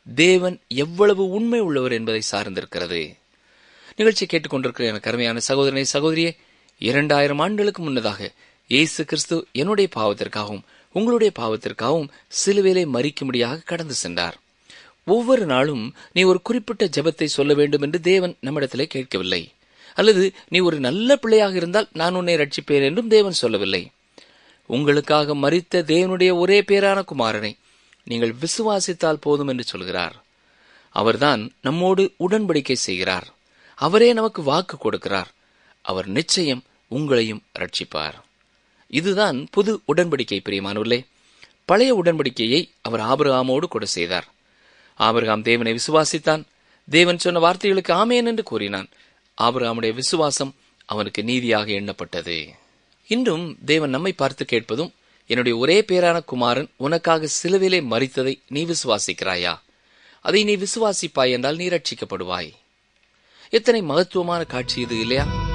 தேவன் எவ்வளவு உண்மை உள்ளவர் என்பதை சார்ந்திருக்கிறது நிகழ்ச்சி கேட்டுக்கொண்டிருக்கிற எனக்கு அருமையான சகோதரனை சகோதரியே இரண்டாயிரம் ஆண்டுகளுக்கு முன்னதாக இயேசு கிறிஸ்து என்னுடைய பாவத்திற்காகவும் உங்களுடைய பாவத்திற்காகவும் சிலுவையிலே மறிக்கும்படியாக கடந்து சென்றார் ஒவ்வொரு நாளும் நீ ஒரு குறிப்பிட்ட ஜெபத்தை சொல்ல வேண்டும் என்று தேவன் நம்மிடத்திலே கேட்கவில்லை அல்லது நீ ஒரு நல்ல பிள்ளையாக இருந்தால் நான் உன்னை ரட்சிப்பேன் என்றும் தேவன் சொல்லவில்லை உங்களுக்காக மறித்த தேவனுடைய ஒரே பேரான குமாரனை நீங்கள் விசுவாசித்தால் போதும் என்று சொல்கிறார் அவர்தான் நம்மோடு உடன்படிக்கை செய்கிறார் அவரே நமக்கு வாக்கு கொடுக்கிறார் அவர் நிச்சயம் உங்களையும் ரட்சிப்பார் இதுதான் புது உடன்படிக்கை பிரியமானவர்களே பழைய உடன்படிக்கையை அவர் ஆபிரகாமோடு கூட செய்தார் ஆபிரகாம் தேவனை விசுவாசித்தான் தேவன் சொன்ன வார்த்தைகளுக்கு ஆமேன் என்று கூறினான் ஆபிரகாமுடைய விசுவாசம் அவனுக்கு நீதியாக எண்ணப்பட்டது இன்றும் தேவன் நம்மை பார்த்து கேட்பதும் என்னுடைய ஒரே பேரான குமாரன் உனக்காக சிலுவிலே மறித்ததை நீ விசுவாசிக்கிறாயா அதை நீ விசுவாசிப்பாய் என்றால் நீ ரட்சிக்கப்படுவாய் எத்தனை மகத்துவமான காட்சி இது இல்லையா